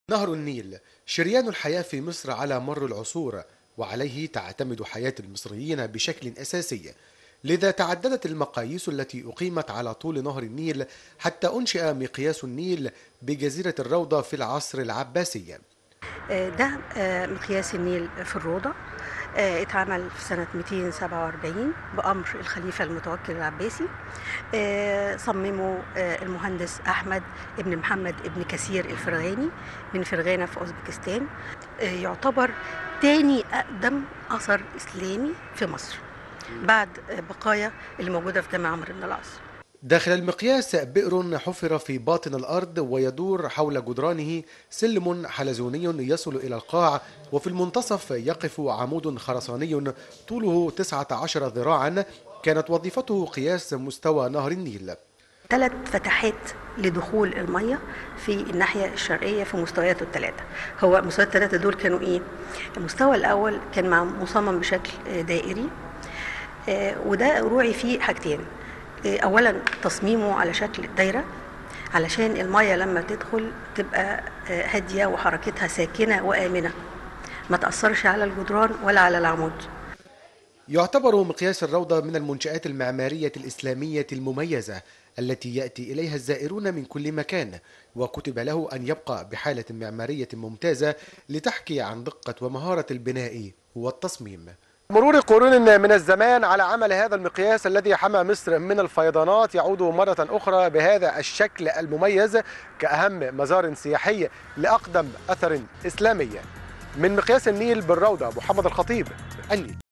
نهر النيل شريان الحياة في مصر على مر العصور وعليه تعتمد حياة المصريين بشكل أساسي لذا تعددت المقاييس التي أقيمت على طول نهر النيل حتى أنشئ مقياس النيل بجزيرة الروضة في العصر العباسي ده مقياس النيل في الروضة اتعمل في سنة 247 بأمر الخليفة المتوكل العباسي صممه المهندس أحمد ابن محمد ابن كثير الفرغاني من فرغانة في أوزبكستان يعتبر تاني أقدم أثر إسلامي في مصر بعد بقايا اللي موجودة في جامع عمرو بن العاص داخل المقياس بئر حفر في باطن الأرض ويدور حول جدرانه سلم حلزوني يصل إلى القاع وفي المنتصف يقف عمود خرساني طوله 19 ذراعا كانت وظيفته قياس مستوى نهر النيل ثلاث فتحات لدخول المية في الناحية الشرقية في مستوياته الثلاثة هو مستويات الثلاثة دول كانوا إيه؟ المستوى الأول كان مصمم بشكل دائري وده روعي فيه حاجتين اولا تصميمه على شكل دايره علشان الميه لما تدخل تبقى هاديه وحركتها ساكنه وامنه ما تاثرش على الجدران ولا على العمود يعتبر مقياس الروضة من المنشآت المعمارية الإسلامية المميزة التي يأتي إليها الزائرون من كل مكان وكتب له أن يبقى بحالة معمارية ممتازة لتحكي عن دقة ومهارة البناء والتصميم مرور قرون من الزمان على عمل هذا المقياس الذي حمى مصر من الفيضانات يعود مرة أخرى بهذا الشكل المميز كأهم مزار سياحي لأقدم أثر إسلامي من مقياس النيل بالروضة محمد الخطيب النيل